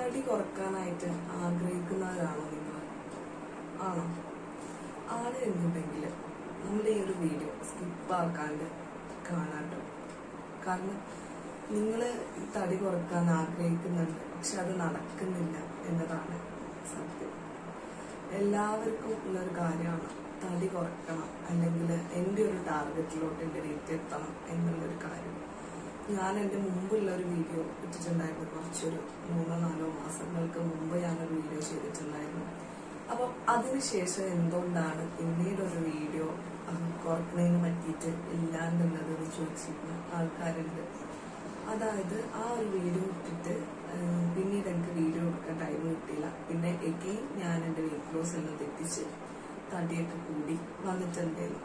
തടി കുറക്കാനായിട്ട് ആഗ്രഹിക്കുന്നവരാണോ നിങ്ങൾ ആണോ ആണ് എന്നുണ്ടെങ്കിൽ നമ്മുടെ ഈ ഒരു വീഡിയോ സ്കിപ്പാക്കാണ്ട് കാണാട്ടോ കാരണം നിങ്ങൾ തടി കുറക്കാൻ ആഗ്രഹിക്കുന്നുണ്ട് പക്ഷെ അത് നടക്കുന്നില്ല എന്നതാണ് സത്യം എല്ലാവർക്കും ഉള്ളൊരു കാര്യമാണ് തടി കുറക്കണം അല്ലെങ്കിൽ എൻ്റെ ഒരു ടാർഗറ്റിലോട്ട് എൻ്റെ വെയിറ്റ് എത്തണം എന്നുള്ളൊരു കാര്യം ഞാൻ എൻ്റെ മുമ്പുള്ള ഒരു വീഡിയോ ഇട്ടിട്ടുണ്ടായിരുന്നു കുറച്ചൊരു മൂന്നോ നാലോ മാസങ്ങൾക്ക് മുമ്പ് ഞാനൊരു വീഡിയോ ചെയ്തിട്ടുണ്ടായിരുന്നു അപ്പം അതിനുശേഷം എന്തുകൊണ്ടാണ് പിന്നീട് ഒരു വീഡിയോ കുറക്കുന്നതിന് പറ്റിയിട്ട് ഇല്ലാന്നുള്ളത് ചോദിച്ചിരുന്ന ആൾക്കാരുണ്ട് അതായത് ആ ഒരു വീഡിയോ ഇട്ടിട്ട് ഉം, പിന്നീട് എനിക്ക് വീഡിയോ എടുക്കാൻ ടൈം കിട്ടിയില്ല പിന്നെ എഗെയിൻ ഞാൻ എൻ്റെ വെയിറ്റ് ലോസ് എല്ലാം തെറ്റിച്ച് തടിയൊക്കെ കൂടി വന്നിട്ടുണ്ടായിരുന്നു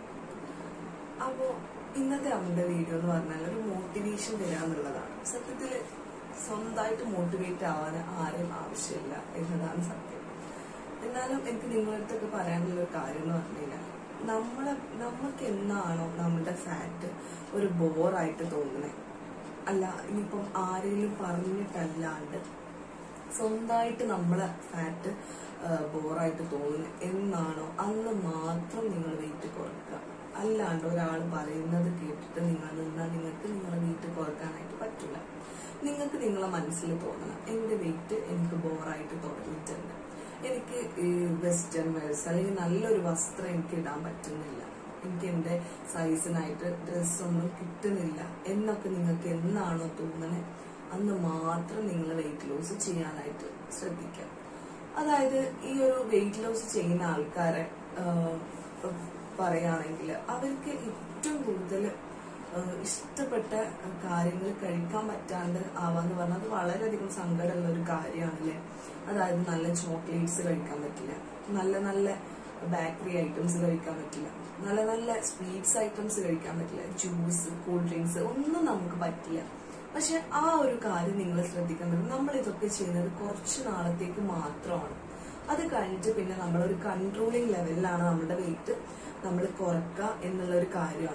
അപ്പോ ഇന്നത്തെ അവന്റെ വീഡിയോ എന്ന് പറഞ്ഞാൽ ഒരു മോട്ടിവേഷൻ തരാന്നുള്ളതാണ് സത്യത്തില് സ്വന്തമായിട്ട് മോട്ടിവേറ്റ് ആവാൻ ആരും ആവശ്യമില്ല എന്നതാണ് സത്യം എന്നാലും എനിക്ക് നിങ്ങളുടെ അടുത്തൊക്കെ പറയാനുള്ള ഒരു കാര്യം എന്ന് പറഞ്ഞു കഴിഞ്ഞാൽ നമ്മളെ നമുക്ക് എന്നാണോ നമ്മുടെ ഫാറ്റ് ഒരു ബോറായിട്ട് തോന്നുന്നത് അല്ല ഇനിയിപ്പം ആരെങ്കിലും പറഞ്ഞിട്ടല്ലാണ്ട് സ്വന്തമായിട്ട് നമ്മളെ ഫാറ്റ് ബോറായിട്ട് തോന്നുന്നു എന്നാണോ അന്ന് മാത്രം നിങ്ങൾ വെയിറ്റ് കുറക്കുക അല്ലാണ്ട് ഒരാൾ പറയുന്നത് കേട്ടിട്ട് നിങ്ങൾ നിന്നാൽ നിങ്ങൾക്ക് നിങ്ങളെ വെയിറ്റ് കുറക്കാനായിട്ട് പറ്റില്ല നിങ്ങൾക്ക് നിങ്ങളെ മനസ്സിൽ തോന്നണം എന്റെ വെയിറ്റ് എനിക്ക് ബോറായിട്ട് തുടങ്ങിയിട്ടുണ്ട് എനിക്ക് ഈ വെസ്റ്റേൺ വെയർസ് അല്ലെങ്കിൽ നല്ലൊരു വസ്ത്രം എനിക്ക് ഇടാൻ പറ്റുന്നില്ല എനിക്ക് എന്റെ സൈസിനായിട്ട് ഡ്രസ്സൊന്നും കിട്ടുന്നില്ല എന്നൊക്കെ നിങ്ങൾക്ക് എന്നാണോ തോന്നണേ അന്ന് മാത്രം നിങ്ങൾ വെയിറ്റ് ലോസ് ചെയ്യാനായിട്ട് ശ്രദ്ധിക്കാം അതായത് ഈ ഒരു വെയിറ്റ് ലോസ് ചെയ്യുന്ന ആൾക്കാരെ പറയുകയാണെങ്കിൽ അവർക്ക് ഏറ്റവും കൂടുതൽ ഇഷ്ടപ്പെട്ട കാര്യങ്ങൾ കഴിക്കാൻ പറ്റാണ്ട് ആവാന്ന് പറഞ്ഞാൽ അത് വളരെയധികം സങ്കടമുള്ള ഒരു കാര്യമാണല്ലേ അതായത് നല്ല ചോക്ലേറ്റ്സ് കഴിക്കാൻ പറ്റില്ല നല്ല നല്ല ബേക്കറി ഐറ്റംസ് കഴിക്കാൻ പറ്റില്ല നല്ല നല്ല സ്വീറ്റ്സ് ഐറ്റംസ് കഴിക്കാൻ പറ്റില്ല ജ്യൂസ് കൂൾ ഡ്രിങ്ക്സ് ഒന്നും നമുക്ക് പറ്റില്ല പക്ഷെ ആ ഒരു കാര്യം നിങ്ങൾ ശ്രദ്ധിക്കേണ്ടത് നമ്മൾ ഇതൊക്കെ ചെയ്യുന്നത് കുറച്ച് നാളത്തേക്ക് മാത്രമാണ് അത് കഴിഞ്ഞിട്ട് പിന്നെ നമ്മളൊരു കൺട്രോളിങ് ലെവലിലാണ് നമ്മുടെ വെയിറ്റ് നമ്മൾ കുറക്കുക എന്നുള്ള ഒരു കാര്യമാണ്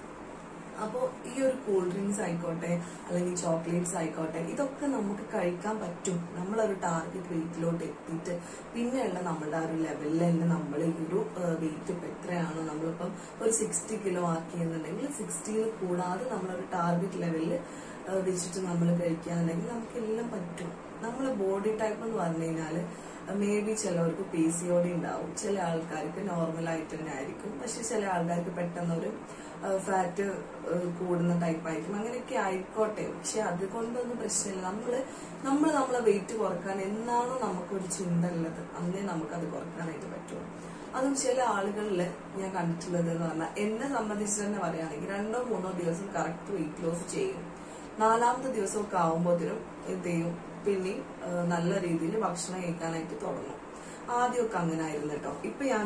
അപ്പോൾ ഈ ഒരു കൂൾ ഡ്രിങ്ക്സ് ആയിക്കോട്ടെ അല്ലെങ്കിൽ ചോക്ലേറ്റ്സ് ആയിക്കോട്ടെ ഇതൊക്കെ നമുക്ക് കഴിക്കാൻ പറ്റും നമ്മളൊരു ടാർഗറ്റ് വെയിറ്റിലോട്ട് എത്തിയിട്ട് പിന്നെയുള്ള നമ്മുടെ ആ ഒരു ലെവലിൽ തന്നെ നമ്മൾ ഈ ഒരു വെയിറ്റ് ഇപ്പം എത്രയാണോ നമ്മളിപ്പം ഒരു സിക്സ്റ്റി കിലോ ആക്കിയെന്നുണ്ടെങ്കിൽ സിക്സ്റ്റിയിൽ കൂടാതെ നമ്മളൊരു ടാർഗറ്റ് ലെവലിൽ വെച്ചിട്ട് നമ്മൾ കഴിക്കുകയാണെന്നുണ്ടെങ്കിൽ നമുക്ക് എല്ലാം പറ്റും നമ്മളെ ബോഡി ടൈപ്പ് എന്ന് പറഞ്ഞു കഴിഞ്ഞാല് മേ ബി ചിലവർക്ക് പി സി ഒ ഡി ഉണ്ടാവും ചില ആൾക്കാർക്ക് നോർമൽ ആയിട്ട് തന്നെ ആയിരിക്കും പക്ഷെ ചില ആൾക്കാർക്ക് പെട്ടെന്ന് ഒരു ഫാറ്റ് കൂടുന്ന ടൈപ്പ് ആയിരിക്കും അങ്ങനെയൊക്കെ ആയിക്കോട്ടെ പക്ഷെ അതുകൊണ്ടൊന്നും പ്രശ്നമില്ല നമ്മള് നമ്മൾ നമ്മളെ വെയിറ്റ് കുറക്കാൻ എന്നാണോ നമുക്കൊരു ചിന്ത ഉള്ളത് അന്നേ നമുക്കത് കുറക്കാനായിട്ട് പറ്റുള്ളൂ അതും ചില ആളുകളിൽ ഞാൻ കണ്ടിട്ടുള്ളത് എന്ന് പറഞ്ഞാൽ എന്നെ സംബന്ധിച്ച് തന്നെ പറയുകയാണെങ്കിൽ രണ്ടോ മൂന്നോ ദിവസം കറക്റ്റ് വെയിറ്റ് ലോസ് ചെയ്യും നാലാമത്തെ ദിവസമൊക്കെ ആവുമ്പോഴത്തേനും എന്ത് ചെയ്യും പിന്നെയും നല്ല രീതിയിൽ ഭക്ഷണം കഴിക്കാനായിട്ട് തുടങ്ങും ആദ്യമൊക്കെ അങ്ങനെ ആയിരുന്നു കേട്ടോ ഇപ്പൊ ഞാൻ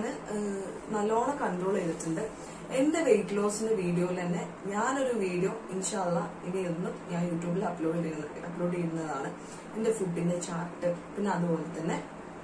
നല്ലോണം കൺട്രോൾ ചെയ്തിട്ടുണ്ട് എന്റെ വെയിറ്റ് ലോസിന്റെ വീഡിയോയിൽ തന്നെ ഞാനൊരു വീഡിയോ ഇൻഷാല്ല ഇനി എന്നും ഞാൻ യൂട്യൂബിൽ അപ്ലോഡ് ചെയ്യുന്നത് അപ്ലോഡ് ചെയ്യുന്നതാണ് എന്റെ ഫുഡിന്റെ ചാർട്ട് പിന്നെ അതുപോലെ തന്നെ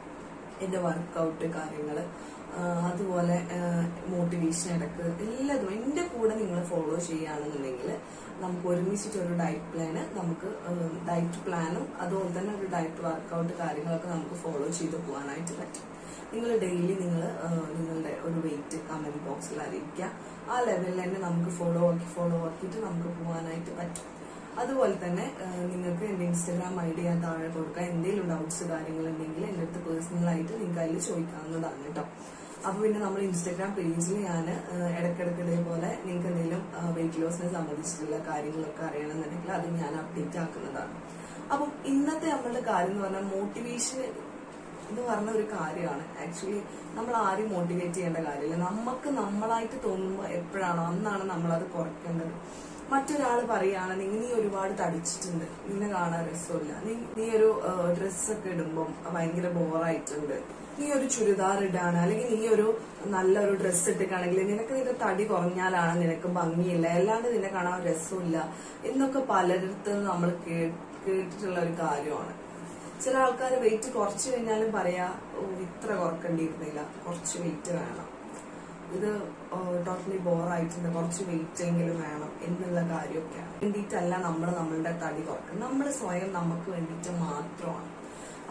എന്റെ വർക്കൗട്ട് കാര്യങ്ങള് അതുപോലെ മോട്ടിവേഷൻ ഇടക്ക് എല്ലാതും എന്റെ കൂടെ നിങ്ങൾ ഫോളോ ചെയ്യുകയാണെന്നുണ്ടെങ്കിൽ നമുക്ക് ഒരുമിച്ചിട്ട് ഒരു ഡയറ്റ് പ്ലാന് നമുക്ക് ഡയറ്റ് പ്ലാനും അതുപോലെ തന്നെ ഒരു ഡയറ്റ് വർക്കൗട്ട് കാര്യങ്ങളൊക്കെ നമുക്ക് ഫോളോ ചെയ്ത് പോകാനായിട്ട് പറ്റും നിങ്ങൾ ഡെയിലി നിങ്ങൾ നിങ്ങളുടെ ഒരു വെയിറ്റ് കമന്റ് ബോക്സിൽ അറിയിക്കുക ആ ലെവലിൽ തന്നെ നമുക്ക് ഫോളോ ആക്കി ഫോളോ ആക്കിയിട്ട് നമുക്ക് പോകാനായിട്ട് പറ്റും അതുപോലെ തന്നെ നിങ്ങൾക്ക് എന്റെ ഇൻസ്റ്റാഗ്രാം ഐ ഡി ഞാൻ താഴെ കൊടുക്കാം എന്തെങ്കിലും ഡൗട്ട്സ് കാര്യങ്ങളുണ്ടെങ്കിൽ എൻ്റെ അടുത്ത് പേഴ്സണൽ ആയിട്ട് നിങ്ങൾക്ക് അതിൽ ചോദിക്കാവുന്നതാണ് കേട്ടോ അപ്പൊ പിന്നെ നമ്മൾ ഇൻസ്റ്റാഗ്രാം പേജിൽ ഞാൻ ഇടയ്ക്കിടയ്ക്ക് ഇതേപോലെ നിങ്ങൾക്ക് എന്തെങ്കിലും വെയിറ്റ് ലോസിനെ സംബന്ധിച്ചിട്ടുള്ള കാര്യങ്ങളൊക്കെ അറിയണമെന്നുണ്ടെങ്കിൽ അത് ഞാൻ അപ്ഡേറ്റ് ആക്കുന്നതാണ് അപ്പം ഇന്നത്തെ നമ്മളുടെ കാര്യം എന്ന് പറഞ്ഞാൽ മോട്ടിവേഷൻ എന്ന് പറഞ്ഞ ഒരു കാര്യമാണ് ആക്ച്വലി നമ്മൾ ആരും മോട്ടിവേറ്റ് ചെയ്യേണ്ട കാര്യമില്ല നമുക്ക് നമ്മളായിട്ട് തോന്നുമ്പോൾ എപ്പോഴാണോ അന്നാണ് നമ്മൾ അത് കുറയ്ക്കേണ്ടത് മറ്റൊരാൾ പറയുകയാണെങ്കിൽ നീ ഒരുപാട് തടിച്ചിട്ടുണ്ട് നിന്നെ കാണാൻ രസമില്ല നീ നീ ഒരു ഡ്രസ്സൊക്കെ ഇടുമ്പം ഭയങ്കര ബോറായിട്ടുണ്ട് നീ ഒരു ചുരിദാർ ഇടാണ് അല്ലെങ്കിൽ നീ ഒരു നല്ലൊരു ഡ്രസ്സ് ഇട്ടിട്ടാണെങ്കിൽ നിനക്ക് നിന്റെ തടി കുറഞ്ഞാലാണ് നിനക്ക് ഭംഗിയില്ല അല്ലാണ്ട് നിന്നെ കാണാൻ രസമില്ല എന്നൊക്കെ പലരിടത്ത് നമ്മൾ കേട്ടിട്ടുള്ള ഒരു കാര്യമാണ് ചില ആൾക്കാർ വെയിറ്റ് കുറച്ച് കഴിഞ്ഞാലും പറയാ "ഓ, ഇത്ര കുറക്കേണ്ടിയിരുന്നില്ല കുറച്ച് വെയിറ്റ് വേണം ഇത് ടോട്ടലി ബോറായിട്ടുണ്ട് കുറച്ച് വെയിറ്റ് എങ്കിലും വേണം എന്നുള്ള കാര്യമൊക്കെയാണ് വേണ്ടിയിട്ടല്ല നമ്മൾ നമ്മളുടെ തടി കുറക്കുന്നത് നമ്മൾ സ്വയം നമുക്ക് വേണ്ടിയിട്ട് മാത്രമാണ്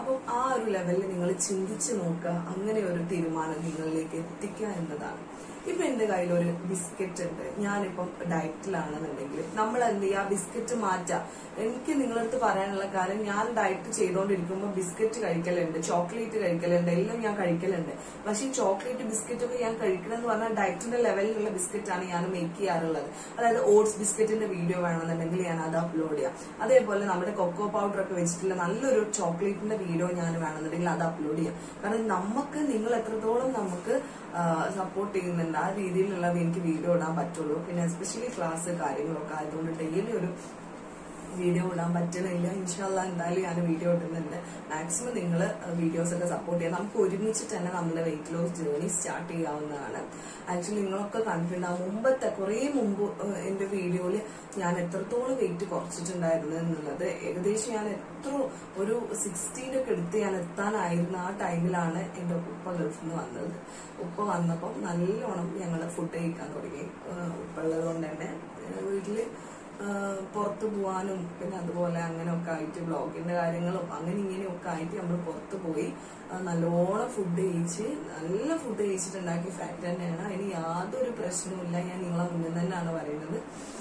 ഒരു ലെവലിൽ നിങ്ങൾ ചിന്തിച്ച് നോക്കുക അങ്ങനെ ഒരു തീരുമാനം നിങ്ങളിലേക്ക് എത്തിക്കുക എന്നതാണ് ഇപ്പൊ എന്റെ കയ്യിൽ ഒരു ബിസ്ക്കറ്റ് ഉണ്ട് ഞാനിപ്പം ഡയറ്റിലാണെന്നുണ്ടെങ്കിൽ നമ്മൾ എന്ത് ചെയ്യുക ബിസ്ക്കറ്റ് മാറ്റാം എനിക്ക് നിങ്ങളടുത്ത് പറയാനുള്ള കാര്യം ഞാൻ ഡയറ്റ് ചെയ്തുകൊണ്ടിരിക്കുമ്പോൾ ബിസ്ക്കറ്റ് കഴിക്കലുണ്ട് ചോക്ലേറ്റ് കഴിക്കലുണ്ട് എല്ലാം ഞാൻ കഴിക്കലുണ്ട് പക്ഷെ ഈ ചോക്ലേറ്റ് ബിസ്ക്കറ്റ് ഒക്കെ ഞാൻ കഴിക്കണമെന്ന് പറഞ്ഞാൽ ഡയറ്റിന്റെ ലെവലിലുള്ള ബിസ്ക്കറ്റ് ആണ് ഞാൻ മേക്ക് ചെയ്യാറുള്ളത് അതായത് ഓട്സ് ബിസ്ക്കറ്റിന്റെ വീഡിയോ വേണമെന്നുണ്ടെങ്കിൽ ഞാൻ അത് അപ്ലോഡ് ചെയ്യാം അതേപോലെ നമ്മുടെ കൊക്കോ പൗഡർ ഒക്കെ വെച്ചിട്ടുള്ള നല്ലൊരു ചോക്ലേറ്റിന്റെ വീഡിയോ ഞാൻ വേണമെന്നുണ്ടെങ്കിൽ അത് അപ്ലോഡ് ചെയ്യാം കാരണം നമുക്ക് നിങ്ങൾ എത്രത്തോളം നമുക്ക് സപ്പോർട്ട് ചെയ്യുന്നുണ്ട് ആ രീതിയിലുള്ള എനിക്ക് വീഡിയോ ഇടാൻ പറ്റുള്ളൂ പിന്നെ എസ്പെഷ്യലി ക്ലാസ് കാര്യങ്ങളൊക്കെ ആയതുകൊണ്ട് ഡെയിലി ഒരു വീഡിയോ ഇടാൻ പറ്റണില്ല ഇൻഷാല്ല എന്തായാലും ഞാൻ വീഡിയോ ഇടുന്നുണ്ട് മാക്സിമം നിങ്ങൾ വീഡിയോസ് ഒക്കെ സപ്പോർട്ട് ചെയ്യാം നമുക്ക് ഒരുമിച്ചിട്ട് തന്നെ നമ്മുടെ വെയിറ്റ് ലോസ് ജേർണി സ്റ്റാർട്ട് ചെയ്യാവുന്നതാണ് ആക്ച്വലി നിങ്ങളൊക്കെ കണ്ടിട്ടുണ്ടാവും മുമ്പത്തെ കുറേ മുമ്പ് ഏഹ്, എന്റെ വീഡിയോയിൽ ഞാൻ എത്രത്തോളം വെയിറ്റ് കുറച്ചിട്ടുണ്ടായിരുന്നു എന്നുള്ളത് ഏകദേശം ഞാൻ എത്ര ഒരു സിക്സ്റ്റീൻ്റെ ഒക്കെ എടുത്ത് ഞാൻ എത്താനായിരുന്ന ആ ടൈമിലാണ് എന്റെ ഉപ്പ ഗൾഫിൽ നിന്ന് വന്നത് ഉപ്പ വന്നപ്പം നല്ലോണം ഞങ്ങൾ ഫുഡ് കഴിക്കാൻ തുടങ്ങി ഏഹ്, ഉപ്പ ഉള്ളത് കൊണ്ട് തന്നെ ഏഹ്, വീട്ടില് ആഹ് പുറത്ത് പോവാനും പിന്നെ അതുപോലെ അങ്ങനെയൊക്കെ ആയിട്ട് ബ്ലോഗിന്റെ കാര്യങ്ങളും അങ്ങനെ ഇങ്ങനെയൊക്കെ ആയിട്ട് നമ്മൾ പുറത്ത് പോയി ആഹ് നല്ലോണം ഫുഡ് കഴിച്ച് നല്ല ഫുഡ് കഴിച്ചിട്ടുണ്ടാക്കിയ ഫാക്ട് തന്നെയാണ് അതിന് യാതൊരു പ്രശ്നവുമില്ല ഞാൻ നിങ്ങളെ മുന്നിൽ തന്നെയാണ് പറയുന്നത്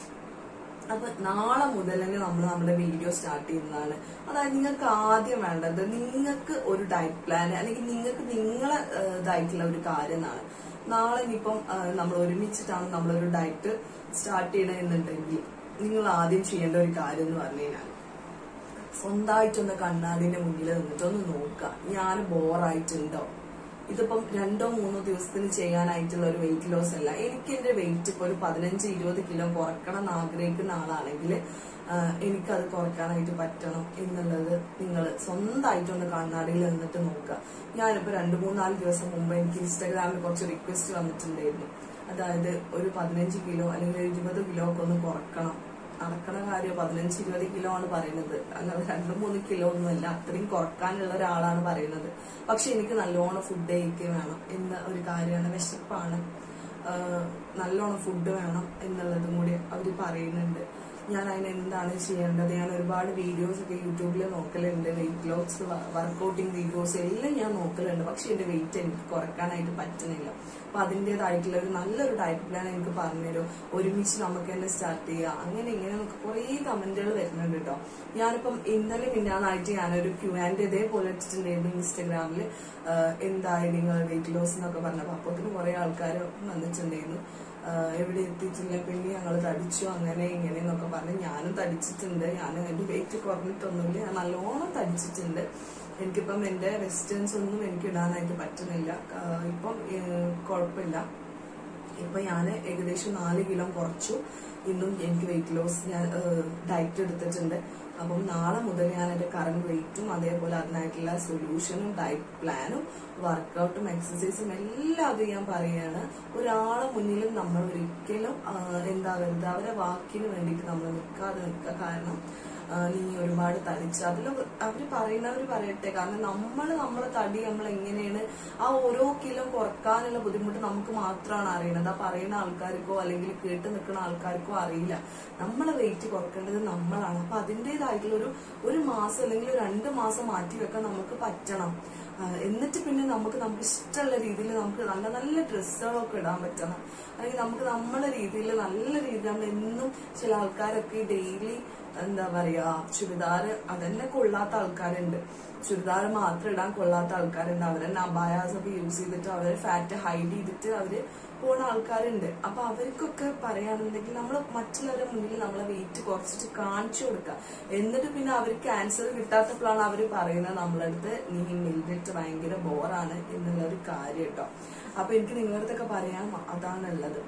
അപ്പൊ നാളെ മുതൽ തന്നെ നമ്മൾ നമ്മുടെ വീഡിയോ സ്റ്റാർട്ട് ചെയ്യുന്നതാണ് അതായത് നിങ്ങൾക്ക് ആദ്യം വേണ്ടത് നിങ്ങൾക്ക് ഒരു ഡയറ്റ് പ്ലാൻ അല്ലെങ്കിൽ നിങ്ങൾക്ക് നിങ്ങളെ ഏഹ്, ഇതായിട്ടുള്ള ഒരു കാര്യം എന്നാണ് നാളെ ഇനിയിപ്പം ഏഹ്, നമ്മൾ ഒരുമിച്ചിട്ടാണ് നമ്മളൊരു ഡയറ്റ് സ്റ്റാർട്ട് ചെയ്യണമെന്നുണ്ടെങ്കിൽ നിങ്ങൾ ആദ്യം ചെയ്യേണ്ട ഒരു കാര്യം എന്ന് പറഞ്ഞു കഴിഞ്ഞാൽ സ്വന്തമായിട്ടൊന്ന് കണ്ണാടിന്റെ മുന്നിൽ നിന്നിട്ട് ഒന്ന് നോക്കുക ഞാൻ ബോറായിട്ടുണ്ടോ ഇതിപ്പം രണ്ടോ മൂന്നോ ദിവസത്തിന് ചെയ്യാനായിട്ടുള്ള ഒരു വെയിറ്റ് ലോസ് അല്ല എനിക്ക് എന്റെ വെയിറ്റ് ഇപ്പൊ ഒരു പതിനഞ്ച് ഇരുപത് കിലോ കുറക്കണം എന്ന് ആഗ്രഹിക്കുന്ന ആളാണെങ്കിൽ എനിക്കത് കുറയ്ക്കാനായിട്ട് പറ്റണം എന്നുള്ളത് നിങ്ങൾ സ്വന്തമായിട്ടൊന്ന് കണ്ണാടിയിൽ നിന്നിട്ട് നോക്കുക ഞാനിപ്പോ രണ്ട് മൂന്നാല് ദിവസം മുമ്പ് എനിക്ക് ഇൻസ്റ്റാഗ്രാമിൽ കുറച്ച് റിക്വസ്റ്റ് വന്നിട്ടുണ്ടായിരുന്നു അതായത് ഒരു പതിനഞ്ച് കിലോ അല്ലെങ്കിൽ ഒരു ഇരുപത് കിലോ ഒക്കെ ഒന്ന് കുറക്കണം നടക്കണ കാര്യം പതിനഞ്ച് ഇരുപത് കിലോ ആണ് പറയുന്നത് അല്ലാതെ രണ്ട് മൂന്ന് കിലോ ഒന്നുമല്ല അത്രയും കുറക്കാനുള്ള ഒരാളാണ് പറയുന്നത് പക്ഷെ എനിക്ക് നല്ലോണം ഫുഡ് കഴിക്കുക വേണം എന്ന ഒരു കാര്യമാണ് വിശപ്പാണ് ആഹ് നല്ലോണം ഫുഡ് വേണം എന്നുള്ളതും കൂടി അവർ പറയുന്നുണ്ട് ഞാൻ അതിന് എന്താണ് ചെയ്യേണ്ടത് ഞാൻ ഒരുപാട് വീഡിയോസ് ഒക്കെ യൂട്യൂബിൽ നോക്കലുണ്ട് വെയിറ്റ് ലോസ് വർക്കൗട്ടിങ് വീഡിയോസ് എല്ലാം ഞാൻ നോക്കലുണ്ട് പക്ഷെ എന്റെ വെയിറ്റ് എനിക്ക് കുറയ്ക്കാനായിട്ട് പറ്റുന്നില്ല അപ്പൊ അതിൻ്റെതായിട്ടുള്ള ഒരു നല്ലൊരു ഡയറ്റ് പ്ലാൻ എനിക്ക് പറഞ്ഞുതരും ഒരുമിച്ച് നമുക്ക് തന്നെ സ്റ്റാർട്ട് ചെയ്യുക അങ്ങനെ ഇങ്ങനെ നമുക്ക് കുറേ കമന്റുകൾ വരുന്നുണ്ട് കേട്ടോ ഞാനിപ്പം ഇന്നലെ മിന്നാന്നായിട്ട് ഞാനൊരു ക്യൂ ആൻഡ് ഇതേപോലെ ഇട്ടിട്ടുണ്ടായിരുന്നു ഇൻസ്റ്റഗ്രാമിൽ എന്തായി നിങ്ങൾ വെയിറ്റ് ലോസ് എന്നൊക്കെ പറഞ്ഞപ്പോൾ അപ്പോഴത്തേന് കുറെ ആൾക്കാർ വന്നിട്ടുണ്ടായിരുന്നു ആഹ് എവിടെ എത്തിയിട്ടില്ല പിന്നെ ഞങ്ങൾ തടിച്ചു അങ്ങനെ ഇങ്ങനെ എന്നൊക്കെ പറഞ്ഞ് ഞാനും തടിച്ചിട്ടുണ്ട് ഞാൻ എന്റെ വെയിറ്റ് കുറഞ്ഞിട്ടൊന്നുമില്ല ഞാൻ നല്ലോണം തടിച്ചിട്ടുണ്ട് എനിക്കിപ്പം എന്റെ വെസ്റ്റേൺസ് ഒന്നും എനിക്ക് ഇടാനായിട്ട് പറ്റുന്നില്ല ആഹ് ഇപ്പം ഏഹ് കുഴപ്പമില്ല ഇപ്പൊ ഞാൻ ഏകദേശം നാല് കിലോ കുറച്ചു ഇന്നും എനിക്ക് വെയിറ്റ് ലോസ് ഞാൻ ഡയറ്റ് എടുത്തിട്ടുണ്ട് അപ്പം നാളെ മുതൽ ഞാൻ എന്റെ കറണ്ട് വെയിറ്റും അതേപോലെ അതിനായിട്ടുള്ള സൊല്യൂഷനും ഡയറ്റ് പ്ലാനും വർക്കൗട്ടും എക്സസൈസും എല്ലാം അത് ഞാൻ പറയുകയാണ് ഒരാളെ മുന്നിലും നമ്മൾ ഒരിക്കലും ആ, എന്താകരുത് അവരെ വാക്കിന് വേണ്ടിയിട്ട് നമ്മൾ നിൽക്കാതെ നിൽക്കുക കാരണം ആ, നീ ഒരുപാട് തടിച്ച് അതിൽ അവര് പറയുന്നവര് പറയട്ടെ കാരണം നമ്മൾ നമ്മളെ തടി നമ്മൾ എങ്ങനെയാണ് ആ ഓരോ കിലോ കുറക്കാനുള്ള ബുദ്ധിമുട്ട് നമുക്ക് മാത്രമാണ് അറിയുന്നത് ആ പറയുന്ന ആൾക്കാർക്കോ അല്ലെങ്കിൽ കേട്ട് നിൽക്കുന്ന ആൾക്കാർക്കോ അറിയില്ല നമ്മളെ വെയിറ്റ് കുറക്കേണ്ടത് നമ്മളാണ് അപ്പൊ അതിൻ്റെതായിട്ടുള്ള ഒരു ഒരു മാസം അല്ലെങ്കിൽ ഒരു രണ്ട് മാസം മാറ്റി വെക്കാൻ നമുക്ക് പറ്റണം ആ, എന്നിട്ട് പിന്നെ നമുക്ക് നമുക്ക് ഇഷ്ടമുള്ള രീതിയിൽ നമുക്ക് നല്ല നല്ല ഡ്രസ്സുകളൊക്കെ ഇടാൻ പറ്റണം അല്ലെങ്കിൽ നമുക്ക് നമ്മളെ രീതിയിൽ നല്ല രീതിയിൽ നമ്മൾ എന്നും ചില ആൾക്കാരൊക്കെ ഡെയിലി എന്താ പറയാ ചുരിദാർ അതന്നെ കൊള്ളാത്ത ആൾക്കാരുണ്ട് ചുരിദാർ മാത്രം ഇടാൻ കൊള്ളാത്ത ആൾക്കാരുണ്ട് അവരെന്നെ അബായാസ് ഒക്കെ യൂസ് ചെയ്തിട്ട് അവരെ ഫാറ്റ് ഹൈഡ് ചെയ്തിട്ട് അവര് പോണ ആൾക്കാരുണ്ട് അപ്പൊ അവർക്കൊക്കെ പറയുകയാണെന്നുണ്ടെങ്കിൽ നമ്മൾ മറ്റുള്ളവരുടെ മുന്നിൽ നമ്മളെ വെയിറ്റ് കുറച്ചിട്ട് കാണിച്ചു കൊടുക്കുക എന്നിട്ട് പിന്നെ അവർക്ക് ആൻസർ കിട്ടാത്തപ്പോഴാണ് അവർ പറയുന്നത് നമ്മളടുത്ത് നീ മിൽവെറ്റ് ഭയങ്കര ബോറാണ് എന്നുള്ള ഒരു കാര്യം കേട്ടോ അപ്പൊ എനിക്ക് നിങ്ങളുടെ അടുത്തൊക്കെ പറയാൻ അതാണുള്ളത്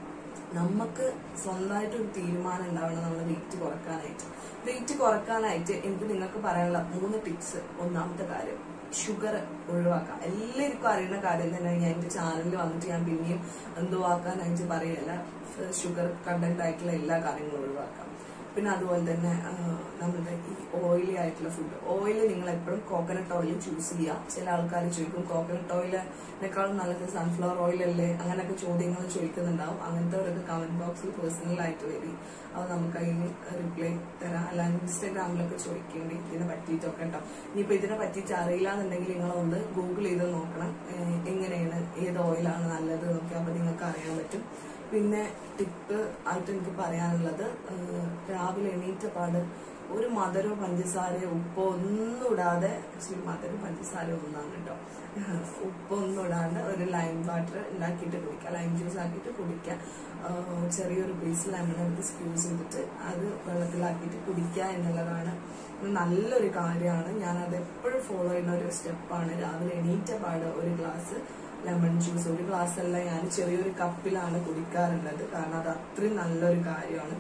നമുക്ക് സ്വന്തമായിട്ട് ഒരു തീരുമാനം ഉണ്ടാവണം നമ്മൾ വെയിറ്റ് കുറക്കാനായിട്ട് വെയിറ്റ് കുറക്കാനായിട്ട് എനിക്ക് നിങ്ങൾക്ക് പറയാനുള്ള മൂന്ന് ടിപ്സ് ഒന്നാമത്തെ കാര്യം ഷുഗർ ഒഴിവാക്കാം എല്ലാവർക്കും അറിയുന്ന കാര്യം തന്നെ ഞാൻ എന്റെ ചാനലിൽ വന്നിട്ട് ഞാൻ പിന്നെയും എന്തോ ആക്കാനായിട്ട് പറയല്ല ഷുഗർ കണ്ടന്റ് ആയിട്ടുള്ള എല്ലാ കാര്യങ്ങളും ഒഴിവാക്കാം പിന്നെ അതുപോലെ തന്നെ ആ, നമ്മുടെ ഈ ഓയിലി ആയിട്ടുള്ള ഫുഡ് ഓയിൽ നിങ്ങൾ എപ്പോഴും കോക്കനട്ട് ഓയിൽ ചൂസ് ചെയ്യുക ചില ആൾക്കാർ ചോദിക്കും കോക്കനട്ട് ഓയിലിനേക്കാളും നല്ലത് സൺഫ്ലവർ ഓയിൽ അല്ലേ അങ്ങനെയൊക്കെ ചോദ്യങ്ങൾ ചോദിക്കുന്നുണ്ടാവും അങ്ങനത്തെ കമന്റ് ബോക്സിൽ പേഴ്സണൽ ആയിട്ട് വരും അത് നമുക്ക് അതിന് റിപ്ലൈ തരാം അല്ലാതെ ഇൻസ്റ്റാഗ്രാമിലൊക്കെ ചോദിക്കേണ്ടി ഇതിനെ പറ്റിയിട്ടൊക്കെ ഉണ്ടാവും ഇനിയിപ്പോ ഇതിനെ പറ്റിയിട്ട് അറിയില്ല എന്നുണ്ടെങ്കിൽ നിങ്ങളൊന്ന് ഗൂഗിൾ ചെയ്ത് നോക്കണം ഏഹ് എങ്ങനെയാണ് ഏത് ഓയിലാണ് നല്ലത് എന്നൊക്കെ അപ്പൊ നിങ്ങൾക്ക് അറിയാൻ പറ്റും പിന്നെ ടിപ്പ് ആയിട്ട് എനിക്ക് പറയാനുള്ളത് ഏഹ് രാവിലെ എണീറ്റ പാട് ഒരു മധുരോ പഞ്ചസാരയോ ഉപ്പോ ഒന്നും ഇടാതെ ആക്ച്വലി മധുരം പഞ്ചസാര ഒന്നാണ് കേട്ടോ ഉപ്പൊന്നും ഇടാണ്ട് ഒരു ലൈം വാട്ടർ ഉണ്ടാക്കിയിട്ട് കുടിക്കുക ലൈം ജ്യൂസ് ആക്കിയിട്ട് കുടിക്കുക ആഹ് ചെറിയൊരു പീസ് ലെമൺ എടുത്ത് സ്ക്യൂസ് ചെയ്തിട്ട് അത് വെള്ളത്തിലാക്കിയിട്ട് കുടിക്കുക എന്നുള്ളതാണ് നല്ലൊരു കാര്യമാണ് ഞാൻ അത് എപ്പോഴും ഫോളോ ചെയ്യുന്ന ഒരു സ്റ്റെപ്പാണ് രാവിലെ എണീറ്റ പാട് ഒരു ഗ്ലാസ് ലെമൺ ജ്യൂസ് ഒരു ഗ്ലാസ് അല്ല ഞാൻ ചെറിയൊരു കപ്പിലാണ് കുടിക്കാറുള്ളത് കാരണം അത് അത്രയും നല്ലൊരു കാര്യമാണ്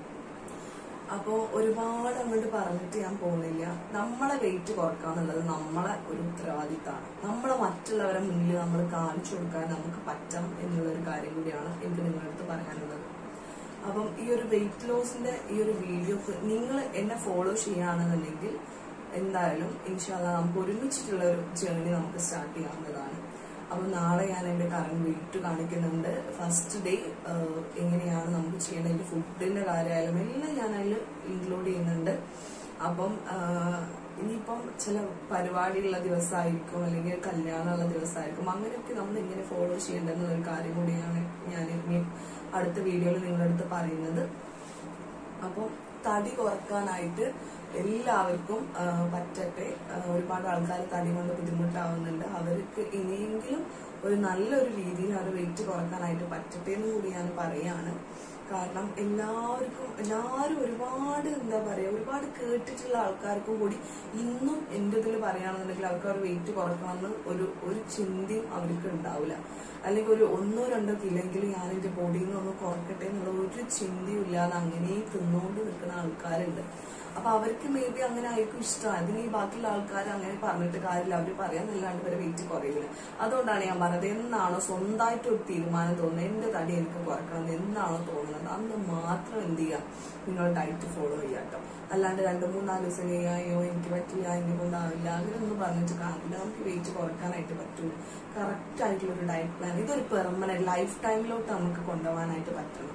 അപ്പോ ഒരുപാട് അങ്ങോട്ട് പറഞ്ഞിട്ട് ഞാൻ പോകുന്നില്ല നമ്മളെ വെയിറ്റ് കുറക്കാന്നുള്ളത് നമ്മളെ ഒരു ഉത്തരവാദിത്തമാണ് നമ്മളെ മറ്റുള്ളവരെ മുന്നിൽ നമ്മൾ കാണിച്ചു കൊടുക്കാൻ നമുക്ക് പറ്റണം എന്നുള്ള ഒരു കാര്യം കൂടിയാണ് എനിക്ക് നിങ്ങളുടെ അടുത്ത് പറയാനുള്ളത് അപ്പം ഈ ഒരു വെയിറ്റ് ലോസിന്റെ ഈ ഒരു വീഡിയോ നിങ്ങൾ എന്നെ ഫോളോ ചെയ്യുകയാണെന്നുണ്ടെങ്കിൽ എന്തായാലും ഇൻഷാല്ല നമുക്ക് ഒരുമിച്ചിട്ടുള്ള ഒരു ജേർണി നമുക്ക് സ്റ്റാർട്ട് ചെയ്യാവുന്നതാണ് അപ്പൊ നാളെ ഞാൻ എന്റെ കറണ്ട് വെയിറ്റ് കാണിക്കുന്നുണ്ട് ഫസ്റ്റ് ഡേ എങ്ങനെയാണ് നമുക്ക് ചെയ്യേണ്ടത് എന്റെ ഫുഡിന്റെ കാര്യമായാലും എല്ലാം ഞാൻ അതിൽ ഇൻക്ലൂഡ് ചെയ്യുന്നുണ്ട് അപ്പം ആഹ്, ഇനിയിപ്പം ചില പരിപാടിയുള്ള ദിവസമായിരിക്കും അല്ലെങ്കിൽ കല്യാണമുള്ള ദിവസമായിരിക്കും അങ്ങനെയൊക്കെ നമ്മൾ എങ്ങനെ ഫോളോ ചെയ്യേണ്ടതെന്നുള്ള ഒരു കാര്യം കൂടിയാണ് ഞാൻ ഇനി അടുത്ത വീഡിയോയിൽ നിങ്ങളുടെ അടുത്ത് പറയുന്നത് അപ്പം തടി കുറക്കാനായിട്ട് എല്ലാവർക്കും ആ, പറ്റട്ടെ ആ, ഒരുപാട് ആൾക്കാർ തടി കൊണ്ട് ബുദ്ധിമുട്ടാവുന്നുണ്ട് അവർക്ക് ഇനിയെങ്കിലും ഒരു നല്ലൊരു രീതിയിൽ അവർ വെയിറ്റ് കുറക്കാനായിട്ട് പറ്റട്ടെ എന്ന് കൂടി ഞാൻ പറയാണ് കാരണം എല്ലാവർക്കും എല്ലാവരും ഒരുപാട് എന്താ പറയാ ഒരുപാട് കേട്ടിട്ടുള്ള ആൾക്കാർക്കും കൂടി ഇന്നും എൻ്റെ ഇതിൽ പറയുകയാണെന്നുണ്ടെങ്കിൽ അവർക്ക് അവർ വെയിറ്റ് കുറക്കണമെന്ന് ഒരു ഒരു ചിന്തയും അവർക്ക് ഉണ്ടാവില്ല അല്ലെങ്കിൽ ഒരു ഒന്നോ രണ്ടോ കിലോയെങ്കിലും ഞാൻ എന്റെ ബോഡിയിൽ നിന്ന് ഒന്ന് കുറക്കട്ടെ എന്നുള്ള ഒരു ചിന്തയും ഇല്ലാതെ അങ്ങനെ തിന്നുകൊണ്ട് നിൽക്കുന്ന ആൾക്കാരുണ്ട് അപ്പൊ അവർക്ക് മേ ബി അങ്ങനെ ആയിരിക്കും ഇഷ്ടം അതിന് ഈ ബാക്കിയുള്ള ആൾക്കാർ അങ്ങനെ പറഞ്ഞിട്ട് കാര്യമില്ല അവർ പറയാന്നല്ലാണ്ട് വരെ വെയിറ്റ് കുറയില്ല അതുകൊണ്ടാണ് ഞാൻ പറഞ്ഞത് എന്നാണോ സ്വന്തമായിട്ട് ഒരു തീരുമാനം തോന്നുന്നത് എന്റെ തടി എനിക്ക് കുറക്കണം എന്ന് എന്നാണോ തോന്നുന്നത് അന്ന് മാത്രം എന്ത് ചെയ്യുക നിങ്ങൾ ഡയറ്റ് ഫോളോ ചെയ്യുക കേട്ടോ അല്ലാണ്ട് രണ്ട് മൂന്നാല് ദിവസം കഴിയുക അയ്യോ എനിക്ക് പറ്റില്ല എന്നെ കൊണ്ടാവില്ല അങ്ങനെയൊന്നും പറഞ്ഞിട്ട് കാര്യമില്ല നമുക്ക് വെയിറ്റ് കുറക്കാനായിട്ട് പറ്റൂല കറക്റ്റ് ആയിട്ടുള്ള ഒരു ഡയറ്റ് പ്ലാൻ ഇതൊരു പെർമനന്റ് ലൈഫ് ടൈമിലോട്ട് നമുക്ക് കൊണ്ടുപോകാനായിട്ട് പറ്റണം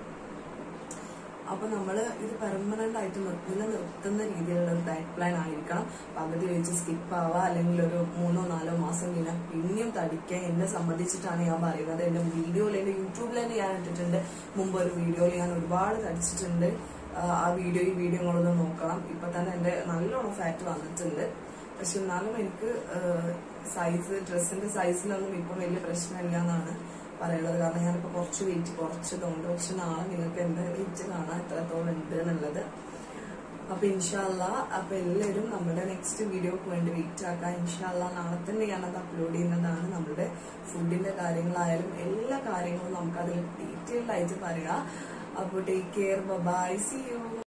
അപ്പൊ നമ്മൾ ഇത് പെർമനന്റ് ആയിട്ട് നിർ- നിലനിർത്തുന്ന രീതിയിലുള്ള ഒരു ഡയറ്റ് പ്ലാൻ ആയിരിക്കണം പകുതി വെച്ച് സ്കിപ്പ് ആവുക അല്ലെങ്കിൽ ഒരു മൂന്നോ നാലോ മാസം കഴിഞ്ഞാൽ പിന്നെയും തടിക്കാൻ എന്നെ സംബന്ധിച്ചിട്ടാണ് ഞാൻ പറയുന്നത് എന്റെ വീഡിയോയിൽ എന്റെ യൂട്യൂബിൽ തന്നെ ഞാൻ ഇട്ടിട്ടുണ്ട് മുമ്പ് ഒരു വീഡിയോയിൽ ഞാൻ ഒരുപാട് തടിച്ചിട്ടുണ്ട് ആ, ആ വീഡിയോ ഈ വീഡിയോ നിങ്ങളൊന്ന് നോക്കണം ഇപ്പൊ തന്നെ എന്റെ നല്ലോണം ഫാറ്റ് വന്നിട്ടുണ്ട് പക്ഷെ എന്നാലും എനിക്ക് സൈസ് ഡ്രസ്സിന്റെ സൈസിലൊന്നും ഇപ്പം വലിയ പ്രശ്നമില്ല എന്നാണ് പറയുന്നത് കാരണം ഞാനിപ്പോ കുറച്ച് വെയിറ്റ് കുറച്ചതുകൊണ്ട് പക്ഷെ നാളെ നിങ്ങൾക്ക് എന്റെ വെയിറ്റ് കാണാൻ എത്രത്തോളം ഉണ്ട് എന്നുള്ളത് അപ്പൊ ഇൻഷാല്ല അപ്പൊ എല്ലാവരും നമ്മുടെ നെക്സ്റ്റ് വീഡിയോക്ക് വേണ്ടി വെയിറ്റ് ആക്കാം ഇൻഷാല്ല നാളെ തന്നെ ഞാനത് അപ്ലോഡ് ചെയ്യുന്നതാണ് നമ്മുടെ ഫുഡിന്റെ കാര്യങ്ങളായാലും എല്ലാ കാര്യങ്ങളും നമുക്ക് അതിൽ ഡീറ്റെയിൽഡ് ആയിട്ട് പറയാം അപ്പോൾ take care bye see U